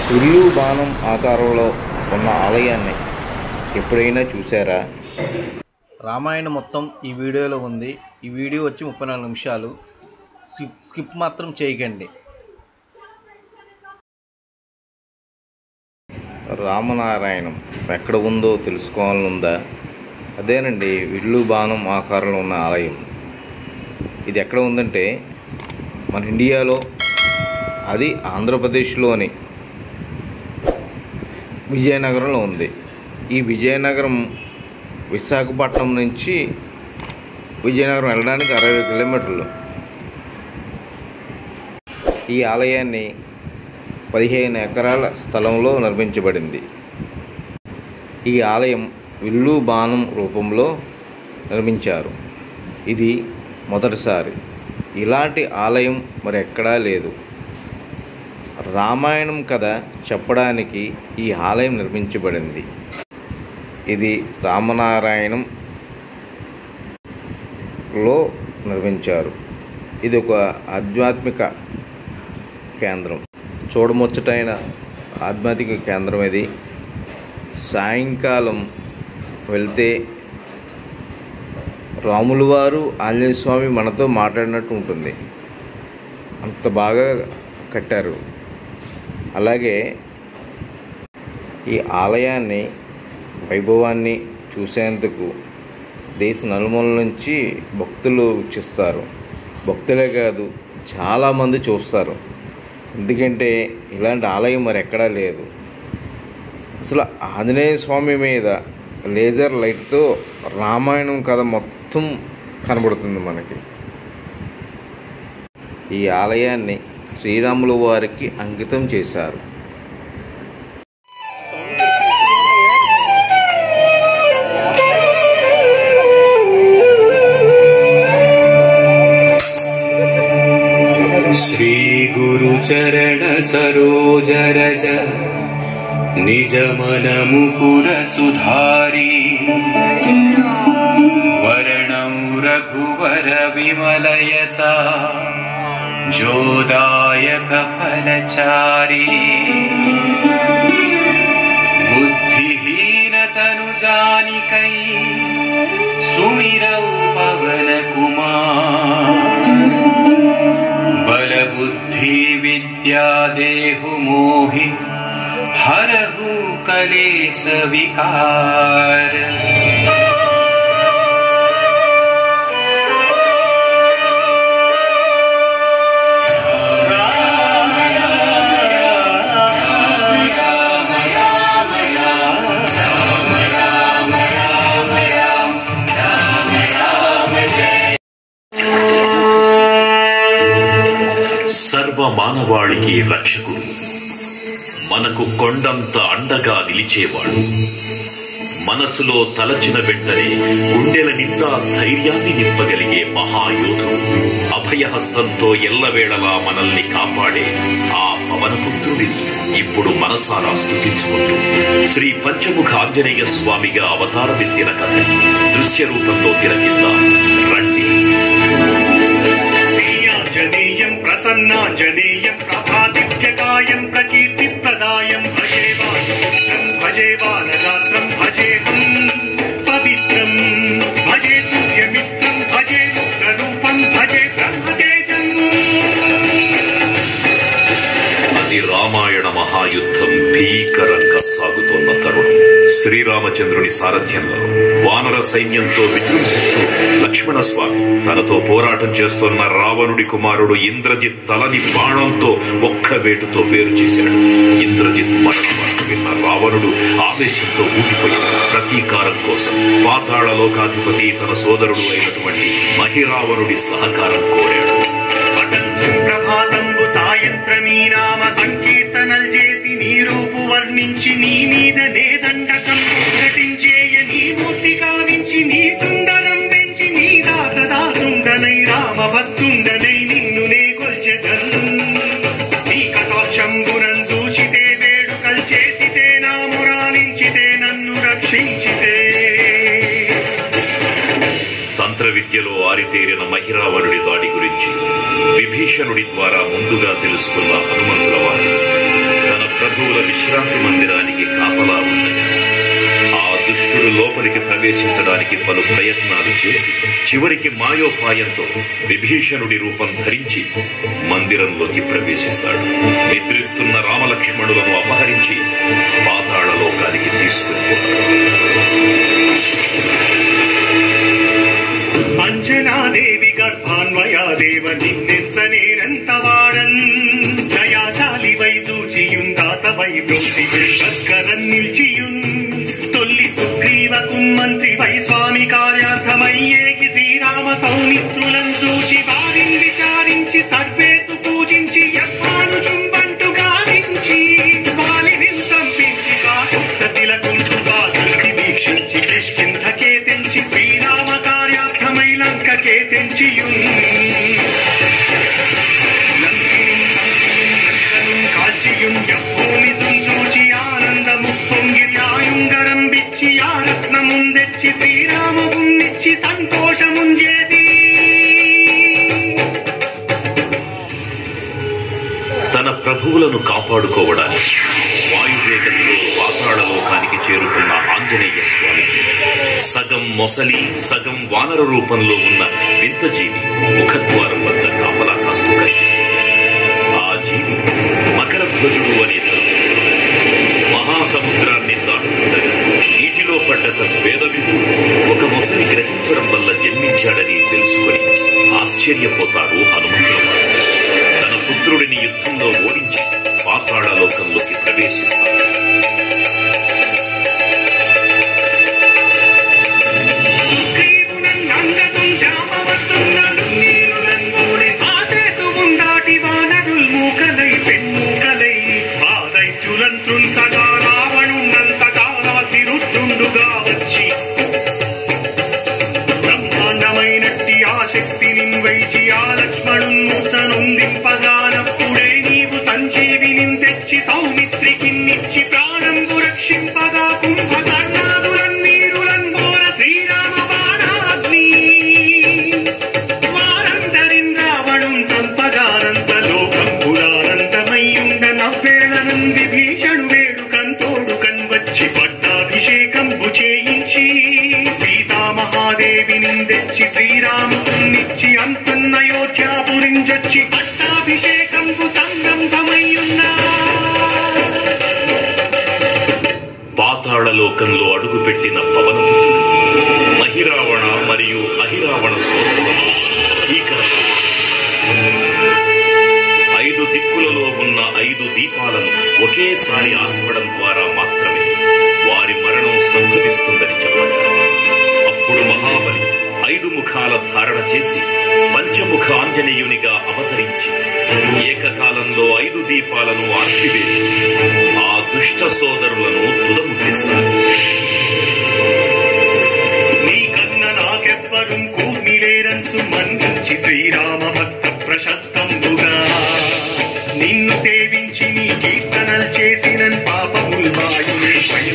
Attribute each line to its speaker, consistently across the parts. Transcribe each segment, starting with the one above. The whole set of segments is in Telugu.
Speaker 1: ఇల్లు బాణం ఆకారంలో ఉన్న ఆలయాన్ని ఎప్పుడైనా చూసారా రామాయణం మొత్తం ఈ వీడియోలో ఉంది ఈ వీడియో వచ్చి ముప్పై నాలుగు నిమిషాలు స్కిప్ స్కిప్ మాత్రం చేయకండి రామనారాయణం ఎక్కడ ఉందో తెలుసుకోవాలనుందా అదేనండి ఇల్లు బాణం ఆకారంలో ఉన్న ఆలయం ఇది ఎక్కడ ఉందంటే మన ఇండియాలో అది ఆంధ్రప్రదేశ్లోని విజయనగరంలో ఉంది ఈ విజయనగరం విశాఖపట్నం నుంచి విజయనగరం వెళ్ళడానికి అరవై కిలోమీటర్లు ఈ ఆలయాన్ని పదిహేను ఎకరాల స్థలంలో నిర్మించబడింది ఈ ఆలయం విల్లు బాణం రూపంలో నిర్మించారు ఇది మొదటిసారి ఇలాంటి ఆలయం మరి ఎక్కడా లేదు రామాయణం కథ చెప్పడానికి ఈ ఆలయం నిర్మించబడింది ఇది రామనారాయణం లో నిర్మించారు ఇది ఒక ఆధ్యాత్మిక కేంద్రం చూడముచ్చటైన ఆధ్యాత్మిక కేంద్రం ఇది సాయంకాలం వెళ్తే రాములు వారు ఆంజనేయ స్వామి మనతో మాట్లాడినట్టు ఉంటుంది అంత బాగా కట్టారు అలాగే ఈ ఆలయాన్ని వైభవాన్ని చూసేందుకు దేశ నలుమూల నుంచి భక్తులు వీక్షిస్తారు భక్తులే కాదు చాలామంది చూస్తారు ఎందుకంటే ఇలాంటి ఆలయం మరి ఎక్కడా లేదు అసలు ఆంజనేయ స్వామి మీద లేజర్ లైట్తో రామాయణం కథ మొత్తం కనబడుతుంది మనకి ఈ ఆలయాన్ని శ్రీరాములు వారికి అంకితం చేశారు
Speaker 2: श्रीगुरुचरण सरोजरज निजमनमुकुरसुधारी वरणं रघुवरविमलयसा जोदायकफलचारी बुद्धिहीनतनुजानिकै सुमिरौ पवनकुमार बलबुद्धि विद्या देहु मोहि हरहु कलेश विकार
Speaker 3: సర్వ మానవాళికి రక్షకుడు మనకు కొండంత అండగా నిలిచేవాడు మనసులో తలచిన వెంటనే గుండెల నిండా ధైర్యాన్ని నింపగలిగే మహాయోధుడు అభయహస్తంతో ఎల్లవేళలా మనల్ని కాపాడే ఆ పవనపుత్రుడిని ఇప్పుడు మనసారా స్థుతించుకుంటూ శ్రీ పంచముఖ ఆంజనేయ స్వామిగా అవతారమెత్తిన కథ దృశ్య రూపంలో తిలకిద్దాం రండి
Speaker 4: శ్రీయాంజనేయం ప్రసన్నాంజనేయం ప్రభాదివ్యకాయం ప్రకీర్తిప్రదాయం భజే వానరం భజే వానరాత్రం భజేహం పవిత్రం భజే సూర్యమిత్రం భజే రుద్రరూపం భజే బ్రహ్మతేజం
Speaker 3: అది రామాయణ మహాయుద్ధం భీకరంగా సాగుతోన్న తరుణం శ్రీరామచంద్రుని సారథ్యంలో వానర సైన్యంతో విజృంభిస్తూ లక్ష్మణస్వామి తనతో పోరాటం చేస్తున్న రావణుడి కుమారుడు ఇంద్రజిత్ తలని బాణంతో ఒక్క వేటుతో వేరు చేశాడు ఇంద్రజిత్ మరణ వార్త విన్న రావణుడు ఆవేశంతో ఊగిపోయాడు ప్రతీకారం కోసం పాతాళ లోకాధిపతి తన సోదరుడు అయినటువంటి మహిరావణుడి సహకారం కోరాడు
Speaker 4: ప్రభాతంబు సాయంత్రమీ నామ సంకీర్తనల్ చేసి నీ రూపు వర్ణించి నీ మీద నేదండకం ఘటించేయ నీ మూర్తి కావించి నీ సుందరం పెంచి నీ దాసదాసుండనై రామ భక్తుండనై నిన్ను నే కొల్చెదన్ నీ కటాక్షంబునం దూచితే వేడుకల్ చేసితే నా మురాలించితే నన్ను రక్షించితే
Speaker 3: తంత్ర విద్యలో ఆరితేరిన మహిరావణుడి దాడి గురించి విభీషణుడి ద్వారా ముందుగా తెలుసుకున్న హనుమంతుల వారు తన ప్రభువుల విశ్రాంతి మందిరానికి కాపలా ఉండగా ఆ దుష్టుడు లోపలికి ప్రవేశించడానికి పలు ప్రయత్నాలు చేసి చివరికి మాయోపాయంతో విభీషణుడి రూపం ధరించి మందిరంలోకి ప్రవేశిస్తాడు నిద్రిస్తున్న రామలక్ష్మణులను అపహరించి పాతాళ లోకానికి తీసుకుని
Speaker 4: అంజనాదేవి గర్భాన్వయాదేవ నిన్నెచ్చనేనంత వాడన్ దయాశాలి వై చూచియుందాత వై బ్రోసి భస్కరన్ నిల్చియున్ తొల్లి సుగ్రీవకు మంత్రి వై స్వామి కార్యార్థమయ్యేకి శ్రీరామ సౌమిత్రులను చూచి వారిని విచారించి సర్వేసు పూజించి యత్నాను చుంబంటు గావించి వాలిని సంపించి కాకుసతిలకుంటూ దృష్టి వీక్షించి కిష్కింధకే తెంచి శ్రీరామ కార్యార్థమై లంకకే తెంచియున్ కాల్చియుం యభూమి చుంచూచి ఆనందము పొంగిరి ఆయుంగరం బిచ్చి ఆ రత్నముందెచ్చి శ్రీరామమున్నిచ్చి సంతోషముంజేసి
Speaker 3: తన ప్రభువులను కాపాడుకోవడానికి వాయువేగంలో పాతాళలోకానికి చేరుకున్న ఆంజనేయ స్వామికి సగం మొసలి సగం వానర రూపంలో ఉన్న వింత జీవి ముఖద్వారం వద్ద కాపలా కాస్తూ కనిపిస్తుంది ఆ జీవి మకర ధ్వజుడు అనే తరుణంలో మహాసముద్రాన్ని దాటుతుండగా నీటిలో పడ్డ స్వేదవిధు ఒక మొసలి గ్రహించడం వల్ల జన్మించాడని తెలుసుకొని ఆశ్చర్యపోతాడు హనుమంతుడు తన పుత్రుడిని యుద్ధంలో ఓడించి పాతాళ లోకంలోకి ప్రవేశిస్తాడు
Speaker 4: నందకం జామవస్తున్నలు నీరులన్మూడి ఆసేతువుం దాటి వానరుల్ మూకలై పెన్మూకలై ఆదైత్యులన్ త్రుంసగా రావణున్నంతగా రాతిరుద్దుండుగా వచ్చి బ్రహ్మాండమైనట్టి ఆ శక్తిని వైచి ఆ లక్ష్మణున్ మూసనుందింపగానప్పుడే నీవు సంజీవిని తెచ్చి సౌమిత్రికిన్నిచ్చి ప్రాణంబు రక్షింపగా కుంభకర్ణాదులన్ నీరులన్ బోర శ్రీరామ బాణాగ్ని వారందరిన్ రావణున్ సంపగానంత లోకం పురానందమయ్యుండ నవ్వేళనం విభీషణు వేడు కంతోడు కన్వచ్చి పట్టాభిషేకంబు చేయించి సీతామహాదేవిని తెచ్చి శ్రీరామునిచ్చి అంతున్నయోధ్యాపురించొచ్చి పట్టాభిషేకంబు సంరంభమయ్యున్నా
Speaker 3: పాతాళ లోకంలో అడుగుపెట్టిన పవనపుత్రుడు మహిరావణ మరియు అహిరావణ సోదరులను భీకరంగా ఐదు దిక్కులలో ఉన్న ఐదు దీపాలను ఒకేసారి ఆర్పడం ద్వారా మాత్రమే వారి మరణం సంభవిస్తుందని చెప్పాడు అప్పుడు మహాబలి ఐదు ముఖాల ధారణ చేసి పంచముఖ ఆంజనేయునిగా అవతరించి ఏకకాలంలో ఐదు దీపాలను ఆర్పివేసి ఆ దుష్ట సోదరులను తుదముట్టిస్తారు
Speaker 4: నీ కన్న నాకెవ్వరుం కూర్మిలేరంచు మన్నించి శ్రీరామ భక్త ప్రశస్తంబుగా నిన్ను సేవించి నీ కీర్తనలు చేసిన పాపముల్ వాయునే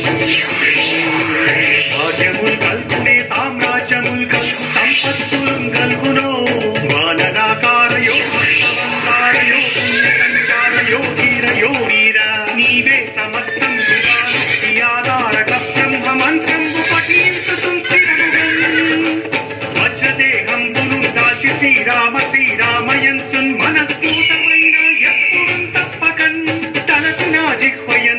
Speaker 4: భాగ్యముల్ కల్పునే సామ్రాజ్యముల్ కల్పు సంపత్తులు కల్పునో వానరాకారయో భక్తవంతారయో పుణ్యసంచారయో ధీరయో వీర నీవే సమస్తం విధానక్తి ఆధారక బ్రహ్మ మంత్రంబు పఠించుతుంటిరనుగన్ వజ్రదేహంబును దాచి శ్రీరామ శ్రీరామయంచున్ మనస్ఫూతమైన ఎప్పుడు తప్పకన్ తలచిన జిహ్వయ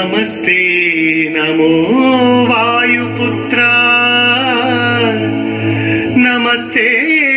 Speaker 4: నమస్తే నమో వాయుపుత్ర నమస్తే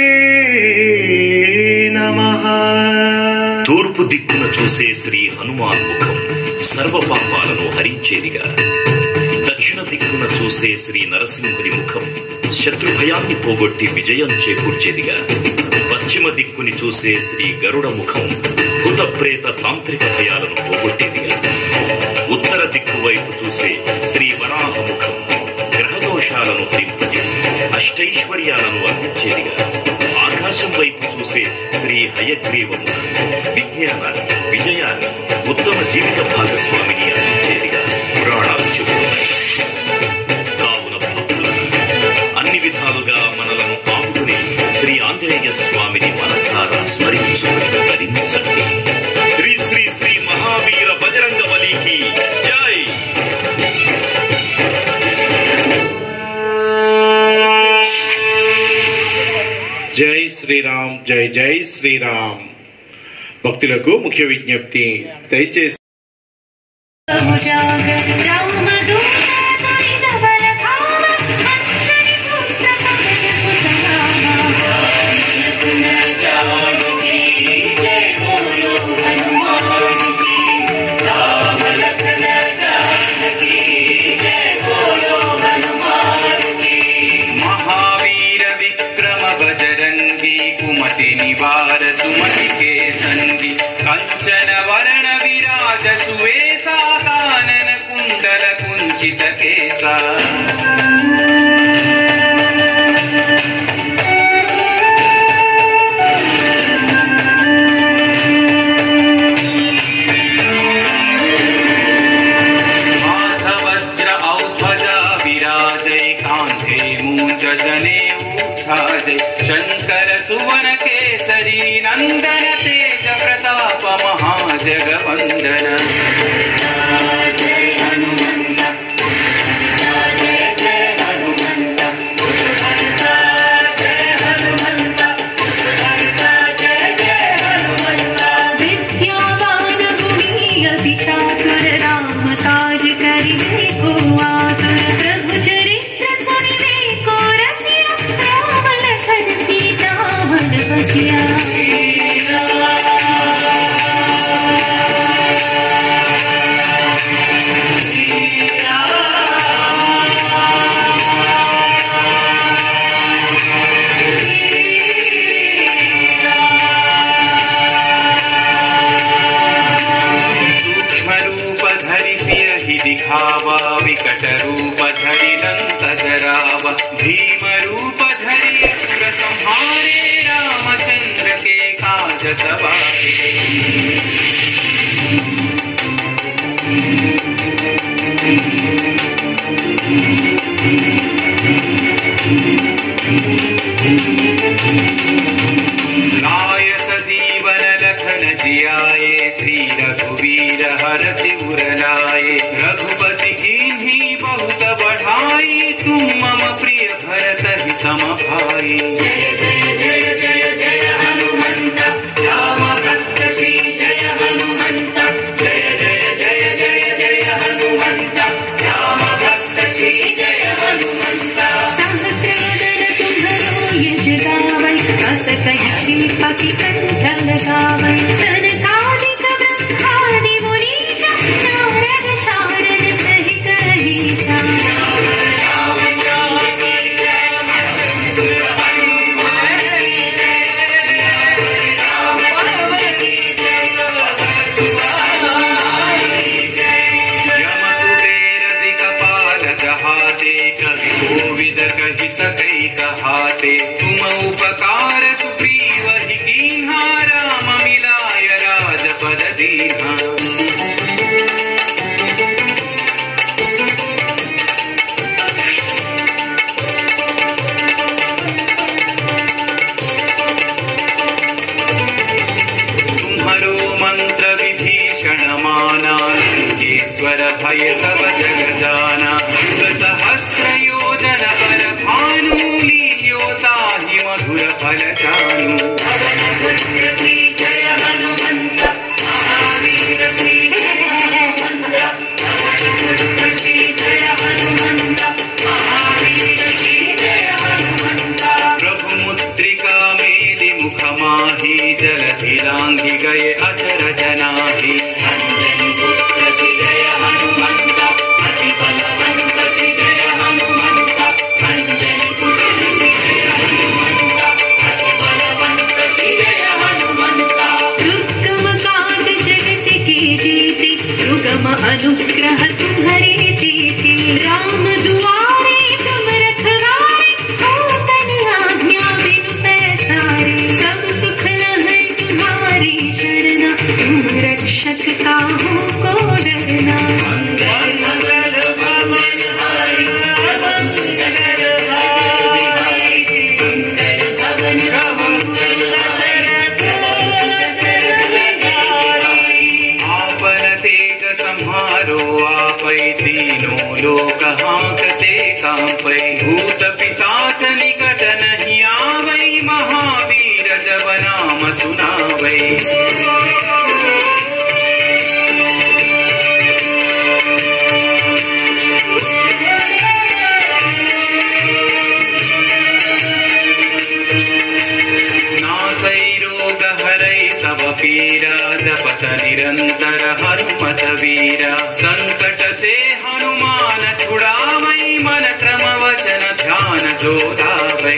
Speaker 4: నమః
Speaker 3: తూర్పు దిక్కున చూసే శ్రీ హనుమాన్ ముఖం సర్వ పాపాలను హరించేదిగా దక్షిణ దిక్కున చూసే శ్రీ నరసింహుని ముఖం శత్రు భయాన్ని పోగొట్టి విజయం చేకూర్చేదిగా పశ్చిమ దిక్కుని చూసే శ్రీ గరుడ ముఖం భూత ప్రేత తాంత్రిక భయాలను పోగొట్టేదిగా ఉత్తర దిక్కు వైపు చూసే శ్రీ వరాహ ముఖం గ్రహదోషాలను దింపజేసి అష్టైశ్వర్యాలను అందించేదిగా ఆకాశం వైపు చూసే శ్రీ హయగ్రీవ ముఖం విజ్ఞానాన్ని విజయాన్ని ఉత్తమ జీవిత భాగస్వామిని అందించేదిగా పురాణాలు చెబుతున్నాయి కావున భక్తులను అన్ని విధాలుగా మనలను ఆపుకుని శ్రీ ఆంజనేయ స్వామిని మనసారా స్మరించుకుని ధరించండి శ్రీ శ్రీ శ్రీ మహావీర బజరంగ బలికి జై
Speaker 5: జై శ్రీరామ్ జై జై శ్రీరామ్ భక్తులకు ముఖ్య విజ్ఞప్తి దయచేసి
Speaker 2: महावीर विक्रम बजरंगी कुमति निवार सुमति के संगी कंचन वरण विराज सुवेशा कानन कुंडल कुंचित केसा हाथ वज्र औध्वजा विराजय कान्धे मूञ्ज जने ऊषाजय शङ्कर सुवन केसरी नन्दन तेज प्रताप महाजगवन्दन
Speaker 6: विद्यावान गुणी अति चातुर राम काज करिबे को आतुर प्रभु चरित्र सुनिबे को रसिया राम लखन सीता मन बसिया
Speaker 2: सूक्ष्म रूप धरि सियहि दिखावा विकट रूप धरि लंक जरावा भीम रूप धरि असुर संहारे रामचंद्र के काज सवारे लाय सजीवन लखन जियाए श्री रघुवीर हर सिर लाए रघुपति की बहुत बढ़ाई तुम मम प्रिय भरत ही सम भाई
Speaker 6: सहस्रवदन तुम्हरो यश गावै अस कहि श्रीपति कंठ लगावै सनकादिक ब्रह्मादि मुनीशा नारद शारद सहित अहीशा
Speaker 2: यम कुबेर दिगपाल जहाते कवि कोविद कहि सकै कहाते तुम उपकार सुग्रीव ही कीन्हा राम मिलाय राजपद दीन्हा तुम्हरो मंत्र विभीषण माना लंकेश्वर भय सब जग जाना युग सहस्र योजन पर भानु लील्यो ताहि मधुर फल जानु
Speaker 6: श्री जय हनुमंत महावीर श्री जय हनुमंत
Speaker 2: गए अचर जनाहि
Speaker 6: दुर्गम काज जगत के जीते सुगम अनुग्रह तुम्हारे देते राम दुआरे तुम रखवारे हो तन आज्ञा बिनु पैसारे सब सुख है तुम्हारी शरणा तुम रक्षक काहू को डरना मंगल मंगल मंगल हारी प्रभु सुत सरल अजर बिहारी मंगल भवन मंगल दशरथ प्रभु सुत सरल अजर बिहारी
Speaker 2: आपन तेज संहारो आपै तीनों लोक हांकते कांपै भूत पिशाच निकट नहीं आवै महावीर जब नाम सुनावै नासै रोग हरै सब पीरा जपत निरंतर हनुमत वीरा संकट से हनुमान छुड़ावै मन क्रम वचन ध्यान जो लावै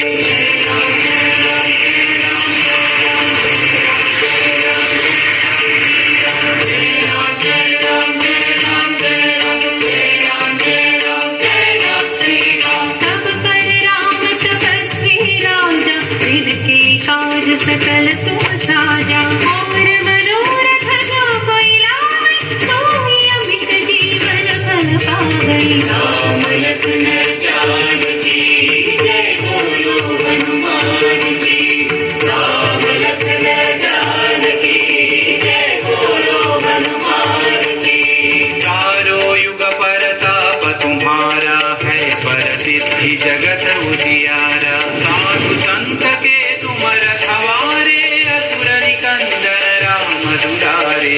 Speaker 6: तब पर राम तपस्वी राजा जिनके काज सकल तुम साजा और मनोरथ जो कोई लावे सोई अमित जीवन फल पावे राम लखन जानकी जय बोलो हनुमान की राम लखन जानकी जय बोलो हनुमान की
Speaker 2: चारों युग परताप तुम्हारा है पर सिद्धि जगत उजियारा साधु संत के तुम रखवारे असुर निकंदन राम दुलारे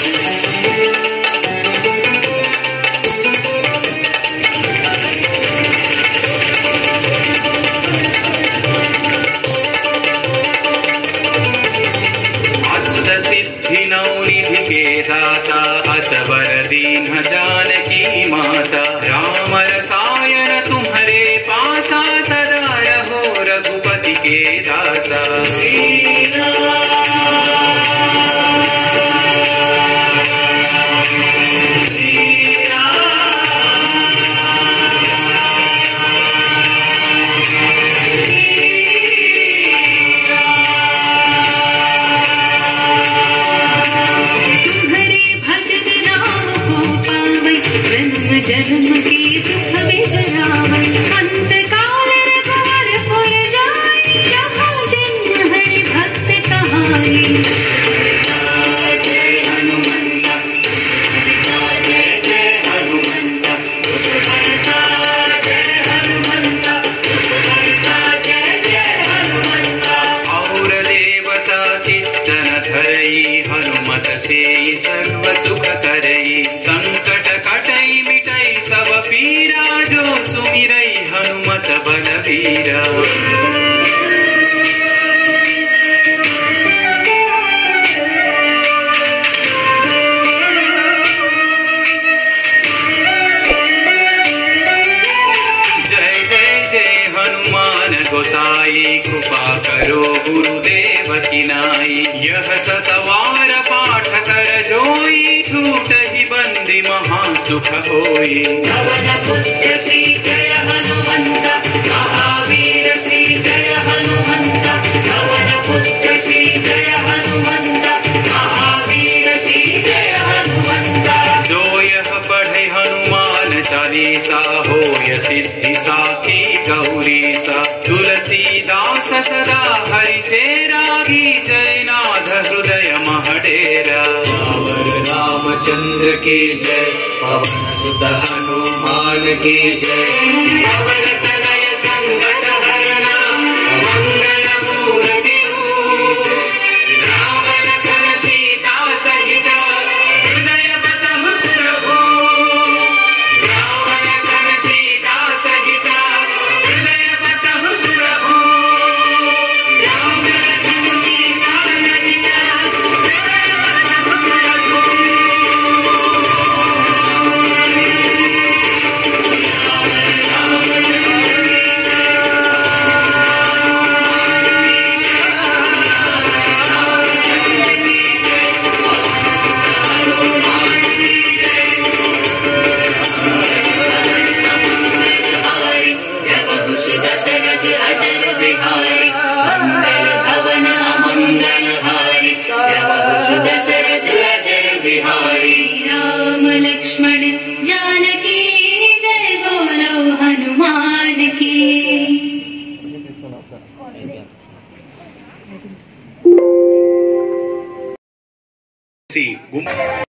Speaker 2: अष्ट सिद्धि नौ निधि के दाता असवर दीन जानकी माता राम रसायन तुम्हारे पासा सदा रहो रघुपति के दासा
Speaker 6: तुम्हारे भजन नाम को पावै जन्म जन्म के दुख बिसरावै अंत काल रघुवर पुर जाई जहाँ जन्म हरि भक्त कहाई जय हनुमंत जय जय हनुमंत जय हनुमंत जय जय हनुमंत
Speaker 2: और देवता चित्तन धरई हनुमत से सर्व सुख करई संकट कटई मिटई सब पीरा जो सुमिरई हनुमत बलवीरा जय जय जय हनुमान गोसाई कृपा करो गुरुदेव की नाई यह सतवार पाठ कर जोई छूट ही बंदी महा सुख होई
Speaker 6: पवन पुत्र श्री जय हनुमंत महावीर श्री जय हनुमंत पवन पुत्र श्री जय हनुमंत महावीर श्री जय हनुमंत
Speaker 2: जो यह पढ़े हनुमान चालीसा हो य सिद्धि साखी गौरी सा तुलसीदास सदा हरि चेरागी जय नाथ हृदय महडेरा
Speaker 7: रावर रामचंद्र के जय पवन सुत हनुमान के जय
Speaker 2: पवन तनय संकट हरणा मंगल मूर्ति रूप राम लखन सीता सहित हृदय बसहु प्रभु राम लखन सीता सहित हृदय बसहु प्रभु राम लखन सीता सहित हृदय
Speaker 5: గుంపు